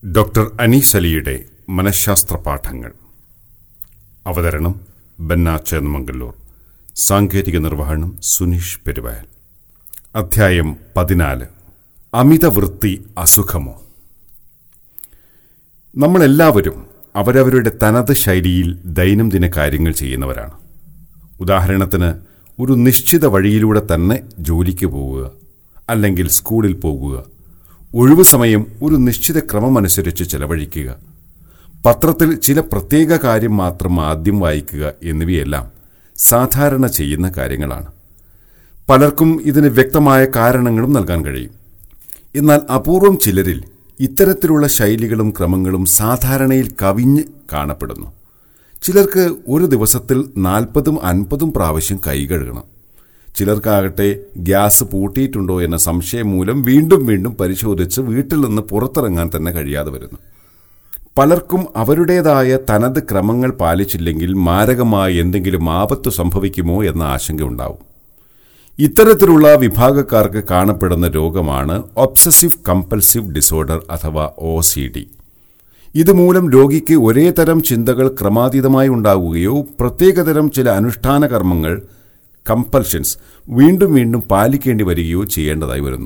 doctor Anees അലിയുടെ മനഃശാസ്ത്ര പാഠങ്ങൾ അവതരണം ബന്ന ചേന്നമംഗല്ലൂർ സാങ്കേതിക നിർവഹണം സുനീഷ് പെരുവയൽ അധ്യായം പതിനാല് അമിതവൃത്തി അസുഖമോ നമ്മളെല്ലാവരും അവരവരുടെ തനത് ശൈലിയിൽ ദൈനംദിന കാര്യങ്ങൾ ചെയ്യുന്നവരാണ് ഉദാഹരണത്തിന് ഒരു നിശ്ചിത വഴിയിലൂടെ തന്നെ ജോലിക്ക് പോവുക അല്ലെങ്കിൽ സ്കൂളിൽ പോകുക ഒഴിവു സമയം ഒരു നിശ്ചിത ക്രമമനുസരിച്ച് ചെലവഴിക്കുക പത്രത്തിൽ ചില പ്രത്യേക കാര്യം മാത്രം ആദ്യം വായിക്കുക എന്നിവയെല്ലാം സാധാരണ ചെയ്യുന്ന കാര്യങ്ങളാണ് പലർക്കും ഇതിന് വ്യക്തമായ കാരണങ്ങളും നൽകാൻ കഴിയും എന്നാൽ അപൂർവം ചിലരിൽ ഇത്തരത്തിലുള്ള ശൈലികളും ക്രമങ്ങളും സാധാരണയിൽ കവിഞ്ഞ് കാണപ്പെടുന്നു ചിലർക്ക് ഒരു ദിവസത്തിൽ നാൽപ്പതും അൻപതും പ്രാവശ്യം കൈ കഴുകണം ചിലർക്കാകട്ടെ ഗ്യാസ് പൂട്ടിയിട്ടുണ്ടോ എന്ന സംശയം മൂലം വീണ്ടും വീണ്ടും പരിശോധിച്ച് വീട്ടിൽ നിന്ന് പുറത്തിറങ്ങാൻ തന്നെ കഴിയാതെ വരുന്നു പലർക്കും അവരുടേതായ തനത് ക്രമങ്ങൾ പാലിച്ചില്ലെങ്കിൽ മാരകമായ എന്തെങ്കിലും ആപത്ത് സംഭവിക്കുമോ എന്ന ആശങ്ക ഉണ്ടാവും ഇത്തരത്തിലുള്ള വിഭാഗക്കാർക്ക് കാണപ്പെടുന്ന രോഗമാണ് ഒബ്സസീവ് കമ്പൽസീവ് ഡിസോർഡർ അഥവാ ഒ സി ഡി ഇതുമൂലം രോഗിക്ക് ഒരേ തരം ചിന്തകൾ ക്രമാതീതമായി ഉണ്ടാവുകയോ പ്രത്യേകതരം ചില അനുഷ്ഠാന കർമ്മങ്ങൾ കമ്പൽഷൻസ് വീണ്ടും വീണ്ടും പാലിക്കേണ്ടി വരികയോ ചെയ്യേണ്ടതായി വരുന്നു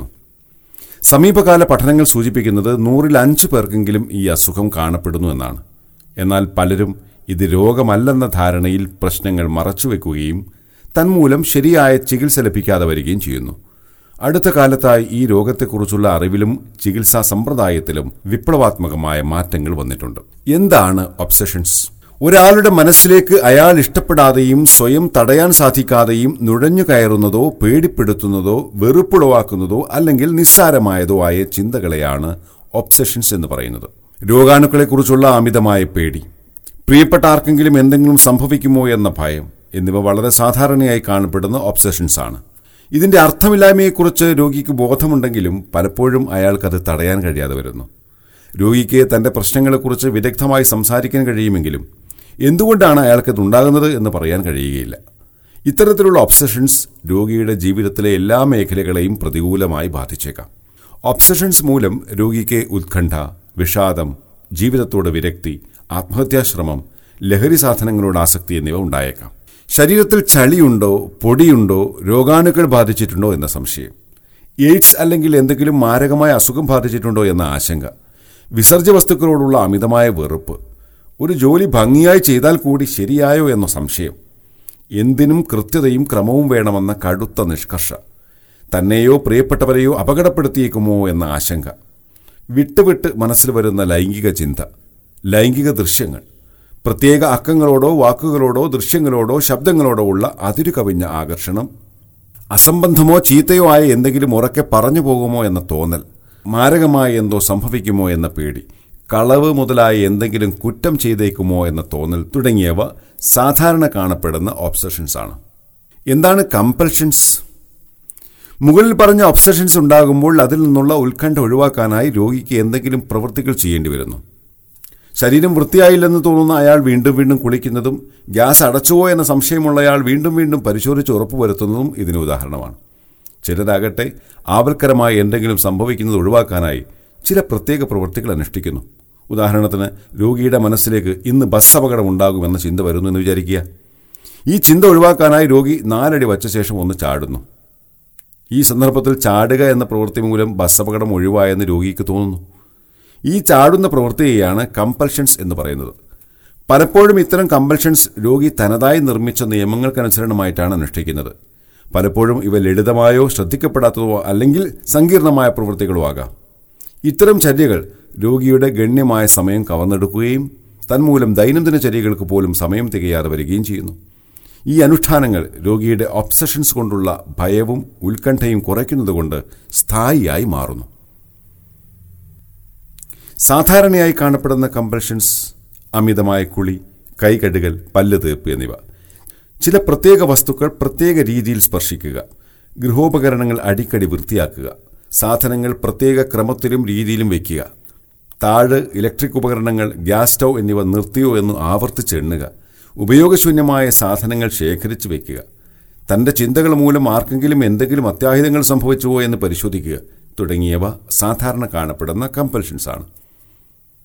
സമീപകാല പഠനങ്ങൾ സൂചിപ്പിക്കുന്നത് നൂറിൽ അഞ്ച് പേർക്കെങ്കിലും ഈ അസുഖം കാണപ്പെടുന്നു എന്നാണ് എന്നാൽ പലരും ഇത് രോഗമല്ലെന്ന ധാരണയിൽ പ്രശ്നങ്ങൾ മറച്ചുവെക്കുകയും തന്മൂലം ശരിയായ ചികിത്സ ലഭിക്കാതെ വരികയും ചെയ്യുന്നു അടുത്ത കാലത്തായി ഈ രോഗത്തെക്കുറിച്ചുള്ള അറിവിലും ചികിത്സാ സമ്പ്രദായത്തിലും വിപ്ലവാത്മകമായ മാറ്റങ്ങൾ വന്നിട്ടുണ്ട് എന്താണ് ഒബ്സഷൻസ് ഒരാളുടെ മനസ്സിലേക്ക് അയാൾ ഇഷ്ടപ്പെടാതെയും സ്വയം തടയാൻ സാധിക്കാതെയും നുഴഞ്ഞു കയറുന്നതോ പേടിപ്പെടുത്തുന്നതോ വെറുപ്പുളവാക്കുന്നതോ അല്ലെങ്കിൽ നിസ്സാരമായതോ ആയ ചിന്തകളെയാണ് ഒബ്സഷൻസ് എന്ന് പറയുന്നത് രോഗാണുക്കളെക്കുറിച്ചുള്ള അമിതമായ പേടി പ്രിയപ്പെട്ട ആർക്കെങ്കിലും എന്തെങ്കിലും സംഭവിക്കുമോ എന്ന ഭയം എന്നിവ വളരെ സാധാരണയായി കാണപ്പെടുന്ന ഒബ്സഷൻസ് ആണ് ഇതിന്റെ അർത്ഥമില്ലായ്മയെക്കുറിച്ച് രോഗിക്ക് ബോധമുണ്ടെങ്കിലും പലപ്പോഴും അയാൾക്കത് തടയാൻ കഴിയാതെ വരുന്നു രോഗിക്ക് തന്റെ പ്രശ്നങ്ങളെക്കുറിച്ച് വിദഗ്ധമായി സംസാരിക്കാൻ കഴിയുമെങ്കിലും എന്തുകൊണ്ടാണ് അയാൾക്കത് ഉണ്ടാകുന്നത് എന്ന് പറയാൻ കഴിയുകയില്ല ഇത്തരത്തിലുള്ള ഒബ്സഷൻസ് രോഗിയുടെ ജീവിതത്തിലെ എല്ലാ മേഖലകളെയും പ്രതികൂലമായി ബാധിച്ചേക്കാം ഒബ്സഷൻസ് മൂലം രോഗിക്ക് ഉത്കണ്ഠ വിഷാദം ജീവിതത്തോട് വിരക്തി ആത്മഹത്യാശ്രമം ലഹരി സാധനങ്ങളോട് ആസക്തി എന്നിവ ഉണ്ടായേക്കാം ശരീരത്തിൽ ചളിയുണ്ടോ പൊടിയുണ്ടോ രോഗാണുക്കൾ ബാധിച്ചിട്ടുണ്ടോ എന്ന സംശയം എയ്ഡ്സ് അല്ലെങ്കിൽ എന്തെങ്കിലും മാരകമായ അസുഖം ബാധിച്ചിട്ടുണ്ടോ എന്ന ആശങ്ക വിസർജ്യ വസ്തുക്കളോടുള്ള അമിതമായ വെറുപ്പ് ഒരു ജോലി ഭംഗിയായി ചെയ്താൽ കൂടി ശരിയായോ എന്ന സംശയം എന്തിനും കൃത്യതയും ക്രമവും വേണമെന്ന കടുത്ത നിഷ്കർഷ തന്നെയോ പ്രിയപ്പെട്ടവരെയോ അപകടപ്പെടുത്തിയേക്കുമോ എന്ന ആശങ്ക വിട്ടുവിട്ട് മനസ്സിൽ വരുന്ന ലൈംഗിക ചിന്ത ലൈംഗിക ദൃശ്യങ്ങൾ പ്രത്യേക അക്കങ്ങളോടോ വാക്കുകളോടോ ദൃശ്യങ്ങളോടോ ശബ്ദങ്ങളോടോ ഉള്ള അതിരു കവിഞ്ഞ ആകർഷണം അസംബന്ധമോ ചീത്തയോ ആയ എന്തെങ്കിലും ഉറക്കെ പറഞ്ഞു പോകുമോ എന്ന തോന്നൽ മാരകമായ എന്തോ സംഭവിക്കുമോ എന്ന പേടി കളവ് മുതലായ എന്തെങ്കിലും കുറ്റം ചെയ്തേക്കുമോ എന്ന തോന്നൽ തുടങ്ങിയവ സാധാരണ കാണപ്പെടുന്ന ഓബ്സഷൻസ് ആണ് എന്താണ് കമ്പൽഷൻസ് മുകളിൽ പറഞ്ഞ ഒബ്സഷൻസ് ഉണ്ടാകുമ്പോൾ അതിൽ നിന്നുള്ള ഉത്കണ്ഠ ഒഴിവാക്കാനായി രോഗിക്ക് എന്തെങ്കിലും പ്രവൃത്തികൾ ചെയ്യേണ്ടി വരുന്നു ശരീരം വൃത്തിയായില്ലെന്ന് തോന്നുന്ന അയാൾ വീണ്ടും വീണ്ടും കുളിക്കുന്നതും ഗ്യാസ് അടച്ചുവോ എന്ന സംശയമുള്ളയാൾ വീണ്ടും വീണ്ടും പരിശോധിച്ച് ഉറപ്പുവരുത്തുന്നതും ഇതിന് ഉദാഹരണമാണ് ചിലരാകട്ടെ ആവൽക്കരമായി എന്തെങ്കിലും സംഭവിക്കുന്നത് ഒഴിവാക്കാനായി ചില പ്രത്യേക പ്രവൃത്തികൾ അനുഷ്ഠിക്കുന്നു ഉദാഹരണത്തിന് രോഗിയുടെ മനസ്സിലേക്ക് ഇന്ന് ബസ് അപകടം ഉണ്ടാകുമെന്ന ചിന്ത വരുന്നു എന്ന് വിചാരിക്കുക ഈ ചിന്ത ഒഴിവാക്കാനായി രോഗി നാലടി വച്ച ശേഷം ഒന്ന് ചാടുന്നു ഈ സന്ദർഭത്തിൽ ചാടുക എന്ന പ്രവൃത്തി മൂലം ബസ് അപകടം ഒഴിവായെന്ന് രോഗിക്ക് തോന്നുന്നു ഈ ചാടുന്ന പ്രവൃത്തിയെയാണ് കമ്പൽഷൻസ് എന്ന് പറയുന്നത് പലപ്പോഴും ഇത്തരം കമ്പൽഷൻസ് രോഗി തനതായി നിർമ്മിച്ച നിയമങ്ങൾക്കനുസരണമായിട്ടാണ് അനുഷ്ഠിക്കുന്നത് പലപ്പോഴും ഇവ ലളിതമായോ ശ്രദ്ധിക്കപ്പെടാത്തതോ അല്ലെങ്കിൽ സങ്കീർണമായ പ്രവൃത്തികളോ ആകാം ഇത്തരം ചര്യകൾ രോഗിയുടെ ഗണ്യമായ സമയം കവർന്നെടുക്കുകയും തന്മൂലം ദൈനംദിന ചര്യകൾക്ക് പോലും സമയം തികയാതെ വരികയും ചെയ്യുന്നു ഈ അനുഷ്ഠാനങ്ങൾ രോഗിയുടെ ഒബ്സഷൻസ് കൊണ്ടുള്ള ഭയവും ഉത്കണ്ഠയും കുറയ്ക്കുന്നതുകൊണ്ട് സ്ഥായിയായി മാറുന്നു സാധാരണയായി കാണപ്പെടുന്ന കമ്പൽഷൻസ് അമിതമായ കുളി കൈകഴുകൽ പല്ല് തീർപ്പ് എന്നിവ ചില പ്രത്യേക വസ്തുക്കൾ പ്രത്യേക രീതിയിൽ സ്പർശിക്കുക ഗൃഹോപകരണങ്ങൾ അടിക്കടി വൃത്തിയാക്കുക സാധനങ്ങൾ പ്രത്യേക ക്രമത്തിലും രീതിയിലും വയ്ക്കുക താഴ് ഇലക്ട്രിക് ഉപകരണങ്ങൾ ഗ്യാസ് സ്റ്റൗ എന്നിവ നിർത്തിയോ എന്ന് ആവർത്തിച്ച് എണ്ണുക ഉപയോഗശൂന്യമായ സാധനങ്ങൾ ശേഖരിച്ചു വയ്ക്കുക തന്റെ ചിന്തകൾ മൂലം ആർക്കെങ്കിലും എന്തെങ്കിലും അത്യാഹിതങ്ങൾ സംഭവിച്ചുവോ എന്ന് പരിശോധിക്കുക തുടങ്ങിയവ സാധാരണ കാണപ്പെടുന്ന കമ്പൽഷൻസ് ആണ്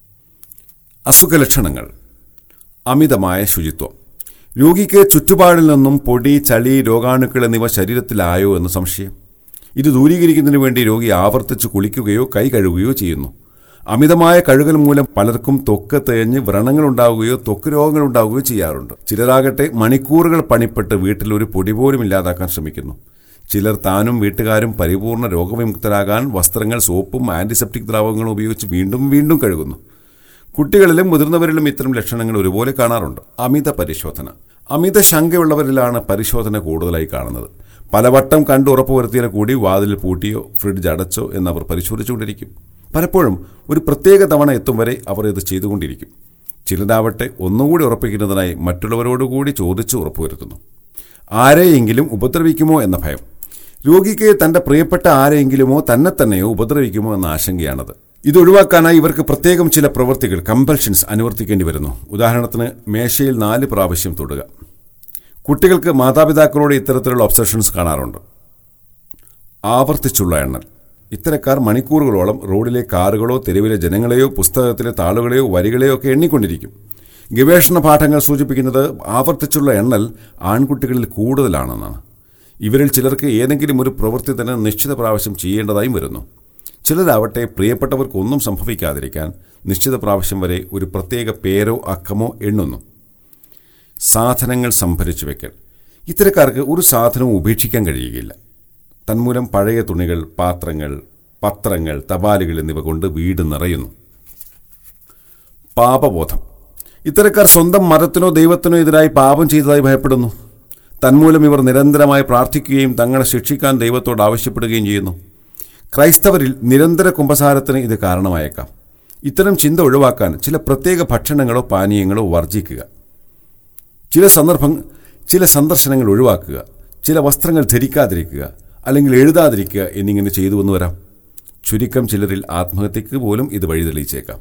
അസുഖലക്ഷണങ്ങൾ അമിതമായ ശുചിത്വം രോഗിക്ക് ചുറ്റുപാടിൽ നിന്നും പൊടി ചളി രോഗാണുക്കൾ എന്നിവ ശരീരത്തിലായോ എന്ന് സംശയം ഇത് ദൂരീകരിക്കുന്നതിന് വേണ്ടി രോഗി ആവർത്തിച്ച് കുളിക്കുകയോ കൈ കഴുകുകയോ ചെയ്യുന്നു അമിതമായ കഴുകൽ മൂലം പലർക്കും ത്വക്ക് തേഞ്ഞ് വ്രണങ്ങൾ ഉണ്ടാവുകയോ ത്വക്ക് രോഗങ്ങൾ ഉണ്ടാവുകയോ ചെയ്യാറുണ്ട് ചിലരാകട്ടെ മണിക്കൂറുകൾ പണിപ്പെട്ട് വീട്ടിൽ ഒരു പൊടി പോലും ഇല്ലാതാക്കാൻ ശ്രമിക്കുന്നു ചിലർ താനും വീട്ടുകാരും പരിപൂർണ രോഗവിമുക്തരാകാൻ വസ്ത്രങ്ങൾ സോപ്പും ആന്റിസെപ്റ്റിക് ദ്രാവകങ്ങളും ഉപയോഗിച്ച് വീണ്ടും വീണ്ടും കഴുകുന്നു കുട്ടികളിലും മുതിർന്നവരിലും ഇത്തരം ലക്ഷണങ്ങൾ ഒരുപോലെ കാണാറുണ്ട് അമിത പരിശോധന അമിത ശങ്കയുള്ളവരിലാണ് പരിശോധന കൂടുതലായി കാണുന്നത് പലവട്ടം കണ്ട് ഉറപ്പുവരുത്തിയാൽ കൂടി വാതിൽ പൂട്ടിയോ ഫ്രിഡ്ജ് അടച്ചോ എന്നവർ പരിശോധിച്ചുകൊണ്ടിരിക്കും പലപ്പോഴും ഒരു പ്രത്യേക തവണ എത്തും വരെ അവർ ഇത് ചെയ്തുകൊണ്ടിരിക്കും ചിലരാവട്ടെ ഒന്നുകൂടി ഉറപ്പിക്കുന്നതിനായി മറ്റുള്ളവരോടുകൂടി ചോദിച്ച് ഉറപ്പുവരുത്തുന്നു ആരെയെങ്കിലും ഉപദ്രവിക്കുമോ എന്ന ഭയം രോഗിക്ക് തന്റെ പ്രിയപ്പെട്ട ആരെയെങ്കിലുമോ തന്നെ തന്നെയോ ഉപദ്രവിക്കുമോ എന്ന ആശങ്കയാണത് ഇത് ഒഴിവാക്കാനായി ഇവർക്ക് പ്രത്യേകം ചില പ്രവൃത്തികൾ കമ്പൽഷൻസ് അനുവർത്തിക്കേണ്ടി വരുന്നു ഉദാഹരണത്തിന് മേശയിൽ നാല് പ്രാവശ്യം തൊടുക കുട്ടികൾക്ക് മാതാപിതാക്കളോട് ഇത്തരത്തിലുള്ള ഒബ്സഷൻസ് കാണാറുണ്ട് ആവർത്തിച്ചുള്ള എണ്ണൽ ഇത്തരക്കാർ മണിക്കൂറുകളോളം റോഡിലെ കാറുകളോ തെരുവിലെ ജനങ്ങളെയോ പുസ്തകത്തിലെ താളുകളെയോ വരികളെയോ ഒക്കെ എണ്ണിക്കൊണ്ടിരിക്കും ഗവേഷണ പാഠങ്ങൾ സൂചിപ്പിക്കുന്നത് ആവർത്തിച്ചുള്ള എണ്ണൽ ആൺകുട്ടികളിൽ കൂടുതലാണെന്നാണ് ഇവരിൽ ചിലർക്ക് ഏതെങ്കിലും ഒരു പ്രവൃത്തി തന്നെ നിശ്ചിത പ്രാവശ്യം ചെയ്യേണ്ടതായും വരുന്നു ചിലരാവട്ടെ പ്രിയപ്പെട്ടവർക്കൊന്നും സംഭവിക്കാതിരിക്കാൻ നിശ്ചിത പ്രാവശ്യം വരെ ഒരു പ്രത്യേക പേരോ അക്കമോ എണ്ണുന്നു സാധനങ്ങൾ സംഭരിച്ചു വെക്കൽ ഇത്തരക്കാർക്ക് ഒരു സാധനവും ഉപേക്ഷിക്കാൻ കഴിയുകയില്ല തന്മൂലം പഴയ തുണികൾ പാത്രങ്ങൾ പത്രങ്ങൾ തപാലുകൾ എന്നിവ കൊണ്ട് വീട് നിറയുന്നു പാപബോധം ഇത്തരക്കാർ സ്വന്തം മതത്തിനോ ദൈവത്തിനോ എതിരായി പാപം ചെയ്തതായി ഭയപ്പെടുന്നു തന്മൂലം ഇവർ നിരന്തരമായി പ്രാർത്ഥിക്കുകയും തങ്ങളെ ശിക്ഷിക്കാൻ ദൈവത്തോട് ആവശ്യപ്പെടുകയും ചെയ്യുന്നു ക്രൈസ്തവരിൽ നിരന്തര കുംഭസാരത്തിന് ഇത് കാരണമായേക്കാം ഇത്തരം ചിന്ത ഒഴിവാക്കാൻ ചില പ്രത്യേക ഭക്ഷണങ്ങളോ പാനീയങ്ങളോ വർജിക്കുക ചില സന്ദർഭം ചില സന്ദർശനങ്ങൾ ഒഴിവാക്കുക ചില വസ്ത്രങ്ങൾ ധരിക്കാതിരിക്കുക അല്ലെങ്കിൽ എഴുതാതിരിക്കുക എന്നിങ്ങനെ ചെയ്തു വന്നു വരാം ചുരുക്കം ചിലരിൽ ആത്മഹത്യക്ക് പോലും ഇത് വഴിതെളിയിച്ചേക്കാം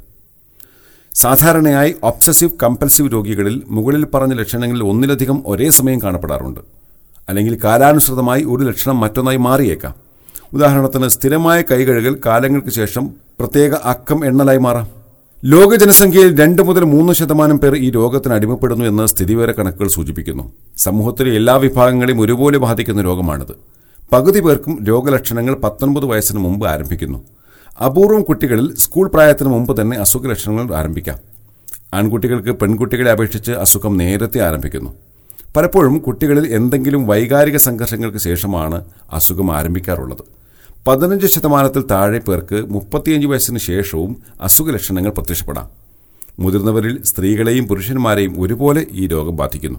സാധാരണയായി ഒബ്സസീവ് കമ്പൽസീവ് രോഗികളിൽ മുകളിൽ പറഞ്ഞ ലക്ഷണങ്ങളിൽ ഒന്നിലധികം ഒരേ സമയം കാണപ്പെടാറുണ്ട് അല്ലെങ്കിൽ കാലാനുസൃതമായി ഒരു ലക്ഷണം മറ്റൊന്നായി മാറിയേക്കാം ഉദാഹരണത്തിന് സ്ഥിരമായ കൈകഴുകൽ കാലങ്ങൾക്ക് ശേഷം പ്രത്യേക അക്കം എണ്ണലായി മാറാം ലോക ജനസംഖ്യയിൽ രണ്ട് മുതൽ മൂന്ന് ശതമാനം പേർ ഈ രോഗത്തിന് അടിമപ്പെടുന്നു എന്ന് സ്ഥിതിവിവര കണക്കുകൾ സൂചിപ്പിക്കുന്നു സമൂഹത്തിലെ എല്ലാ വിഭാഗങ്ങളെയും ഒരുപോലെ ബാധിക്കുന്ന രോഗമാണിത് പകുതി പേർക്കും രോഗലക്ഷണങ്ങൾ പത്തൊൻപത് വയസ്സിന് മുമ്പ് ആരംഭിക്കുന്നു അപൂർവം കുട്ടികളിൽ സ്കൂൾ പ്രായത്തിന് മുമ്പ് തന്നെ അസുഖ ലക്ഷണങ്ങൾ ആരംഭിക്കാം ആൺകുട്ടികൾക്ക് പെൺകുട്ടികളെ അപേക്ഷിച്ച് അസുഖം നേരത്തെ ആരംഭിക്കുന്നു പലപ്പോഴും കുട്ടികളിൽ എന്തെങ്കിലും വൈകാരിക സംഘർഷങ്ങൾക്ക് ശേഷമാണ് അസുഖം ആരംഭിക്കാറുള്ളത് പതിനഞ്ച് ശതമാനത്തിൽ താഴെ പേർക്ക് മുപ്പത്തിയഞ്ച് വയസ്സിന് ശേഷവും അസുഖ ലക്ഷണങ്ങൾ പ്രത്യക്ഷപ്പെടാം മുതിർന്നവരിൽ സ്ത്രീകളെയും പുരുഷന്മാരെയും ഒരുപോലെ ഈ രോഗം ബാധിക്കുന്നു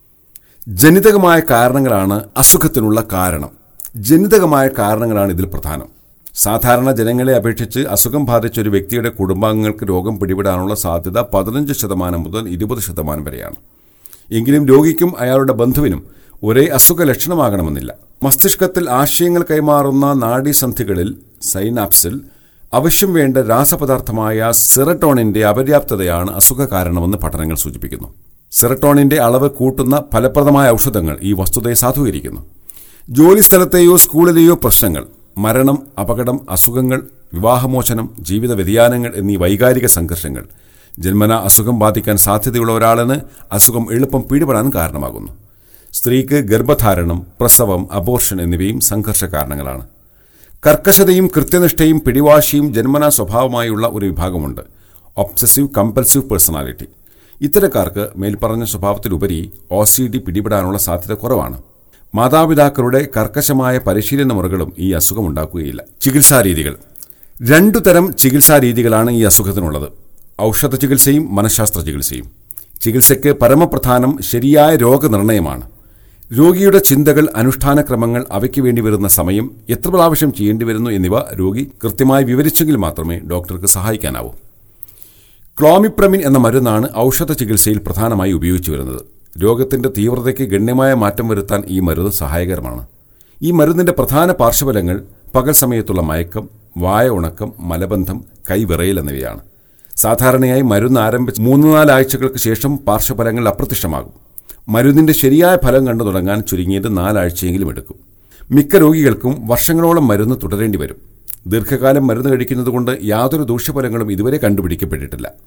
ജനിതകമായ കാരണങ്ങളാണ് അസുഖത്തിനുള്ള കാരണം ജനിതകമായ കാരണങ്ങളാണ് ഇതിൽ പ്രധാനം സാധാരണ ജനങ്ങളെ അപേക്ഷിച്ച് അസുഖം ബാധിച്ച ഒരു വ്യക്തിയുടെ കുടുംബാംഗങ്ങൾക്ക് രോഗം പിടിപെടാനുള്ള സാധ്യത പതിനഞ്ച് ശതമാനം മുതൽ ഇരുപത് ശതമാനം വരെയാണ് എങ്കിലും രോഗിക്കും അയാളുടെ ബന്ധുവിനും ഒരേ അസുഖ ലക്ഷണമാകണമെന്നില്ല മസ്തിഷ്കത്തിൽ ആശയങ്ങൾ കൈമാറുന്ന നാഡീസന്ധികളിൽ സൈനാപ്സിൽ അവശ്യം വേണ്ട രാസപദാർത്ഥമായ സെറട്ടോണിന്റെ അപര്യാപ്തതയാണ് അസുഖ കാരണമെന്ന് പഠനങ്ങൾ സൂചിപ്പിക്കുന്നു സെറട്ടോണിന്റെ അളവ് കൂട്ടുന്ന ഫലപ്രദമായ ഔഷധങ്ങൾ ഈ വസ്തുതയെ സാധൂകരിക്കുന്നു ജോലിസ്ഥലത്തെയോ സ്കൂളിലെയോ പ്രശ്നങ്ങൾ മരണം അപകടം അസുഖങ്ങൾ വിവാഹമോചനം ജീവിത വ്യതിയാനങ്ങൾ എന്നീ വൈകാരിക സംഘർഷങ്ങൾ ജന്മന അസുഖം ബാധിക്കാൻ സാധ്യതയുള്ള ഒരാളിന് അസുഖം എളുപ്പം പിടിപെടാൻ കാരണമാകുന്നു സ്ത്രീക്ക് ഗർഭധാരണം പ്രസവം അബോർഷൻ എന്നിവയും സംഘർഷ കാരണങ്ങളാണ് കർക്കശതയും കൃത്യനിഷ്ഠയും പിടിവാശിയും ജന്മനാ സ്വഭാവമായുള്ള ഒരു വിഭാഗമുണ്ട് ഒബ്സസീവ് കമ്പൽസീവ് പേഴ്സണാലിറ്റി ഇത്തരക്കാർക്ക് മേൽപ്പറഞ്ഞ സ്വഭാവത്തിലുപരി ഒ സി ഡി പിടിപെടാനുള്ള സാധ്യത കുറവാണ് മാതാപിതാക്കളുടെ കർക്കശമായ പരിശീലന മുറകളും ഈ അസുഖമുണ്ടാക്കുകയില്ല ചികിത്സാരീതികൾ രണ്ടു തരം ചികിത്സാ രീതികളാണ് ഈ അസുഖത്തിനുള്ളത് ഔഷധ ചികിത്സയും മനഃശാസ്ത്ര ചികിത്സയും ചികിത്സയ്ക്ക് പരമപ്രധാനം ശരിയായ രോഗനിർണയമാണ് രോഗിയുടെ ചിന്തകൾ അനുഷ്ഠാനക്രമങ്ങൾ അവയ്ക്ക് വേണ്ടി വരുന്ന സമയം എത്ര പ്രാവശ്യം ചെയ്യേണ്ടി വരുന്നു എന്നിവ രോഗി കൃത്യമായി വിവരിച്ചെങ്കിൽ മാത്രമേ ഡോക്ടർക്ക് സഹായിക്കാനാവൂ ക്ലോമിപ്രമിൻ എന്ന മരുന്നാണ് ഔഷധ ചികിത്സയിൽ പ്രധാനമായി ഉപയോഗിച്ചു വരുന്നത് രോഗത്തിന്റെ തീവ്രതയ്ക്ക് ഗണ്യമായ മാറ്റം വരുത്താൻ ഈ മരുന്ന് സഹായകരമാണ് ഈ മരുന്നിന്റെ പ്രധാന പാർശ്വഫലങ്ങൾ പകൽ സമയത്തുള്ള മയക്കം വായ ഉണക്കം മലബന്ധം കൈവിറയൽ എന്നിവയാണ് സാധാരണയായി മരുന്ന് ആരംഭിച്ച് മൂന്ന് നാല് ആഴ്ചകൾക്ക് ശേഷം പാർശ്വഫലങ്ങൾ അപ്രത്യക്ഷമാകും മരുന്നിന്റെ ശരിയായ ഫലം കണ്ടു തുടങ്ങാൻ ചുരുങ്ങിയത് നാലാഴ്ചയെങ്കിലും എടുക്കും മിക്ക രോഗികൾക്കും വർഷങ്ങളോളം മരുന്ന് തുടരേണ്ടി വരും ദീർഘകാലം മരുന്ന് കഴിക്കുന്നതുകൊണ്ട് യാതൊരു ദൂഷ്യഫലങ്ങളും ഇതുവരെ കണ്ടുപിടിക്കപ്പെട്ടിട്ടില്ല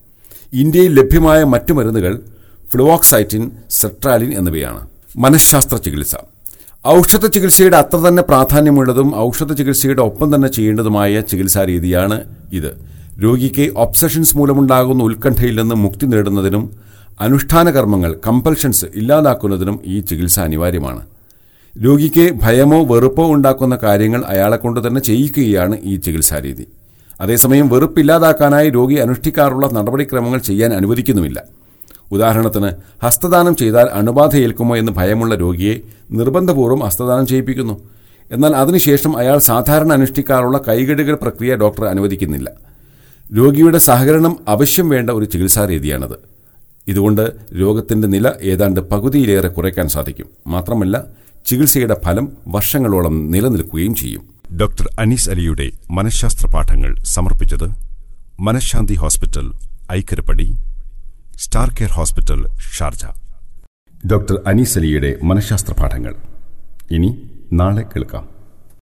ഇന്ത്യയിൽ ലഭ്യമായ മറ്റു മരുന്നുകൾ ഫ്ലുവോക്സൈറ്റിൻ സെട്രാലിൻ എന്നിവയാണ് മനഃശാസ്ത്ര ചികിത്സ ഔഷധ ചികിത്സയുടെ അത്ര തന്നെ പ്രാധാന്യമുള്ളതും ഔഷധ ചികിത്സയുടെ ഒപ്പം തന്നെ ചെയ്യേണ്ടതുമായ ചികിത്സാ രീതിയാണ് ഇത് രോഗിക്ക് ഒബ്സഷൻസ് മൂലമുണ്ടാകുന്ന ഉത്കണ്ഠയിൽ നിന്ന് മുക്തി നേടുന്നതിനും അനുഷ്ഠാന കർമ്മങ്ങൾ കമ്പൽഷൻസ് ഇല്ലാതാക്കുന്നതിനും ഈ ചികിത്സ അനിവാര്യമാണ് രോഗിക്ക് ഭയമോ വെറുപ്പോ ഉണ്ടാക്കുന്ന കാര്യങ്ങൾ അയാളെ കൊണ്ട് തന്നെ ചെയ്യിക്കുകയാണ് ഈ ചികിത്സാരീതി അതേസമയം വെറുപ്പില്ലാതാക്കാനായി രോഗി അനുഷ്ഠിക്കാറുള്ള നടപടിക്രമങ്ങൾ ചെയ്യാൻ അനുവദിക്കുന്നുമില്ല ഉദാഹരണത്തിന് ഹസ്തദാനം ചെയ്താൽ അണുബാധ ഏൽക്കുമോ എന്ന് ഭയമുള്ള രോഗിയെ നിർബന്ധപൂർവ്വം ഹസ്തദാനം ചെയ്യിപ്പിക്കുന്നു എന്നാൽ അതിനുശേഷം അയാൾ സാധാരണ അനുഷ്ഠിക്കാറുള്ള കൈകഴുകൽ പ്രക്രിയ ഡോക്ടർ അനുവദിക്കുന്നില്ല രോഗിയുടെ സഹകരണം ആവശ്യം വേണ്ട ഒരു ചികിത്സാ രീതിയാണത് ഇതുകൊണ്ട് രോഗത്തിന്റെ നില ഏതാണ്ട് പകുതിയിലേറെ കുറയ്ക്കാൻ സാധിക്കും മാത്രമല്ല ചികിത്സയുടെ ഫലം വർഷങ്ങളോളം നിലനിൽക്കുകയും ചെയ്യും ഡോക്ടർ അനീസ് അലിയുടെ മനഃശാസ്ത്ര പാഠങ്ങൾ സമർപ്പിച്ചത് Manashanthi hospital Aikkarappadi star care hospital Sharjah doctor Anees അലിയുടെ മനഃശാസ്ത്ര പാഠങ്ങൾ ഇനി നാളെ കേൾക്കാം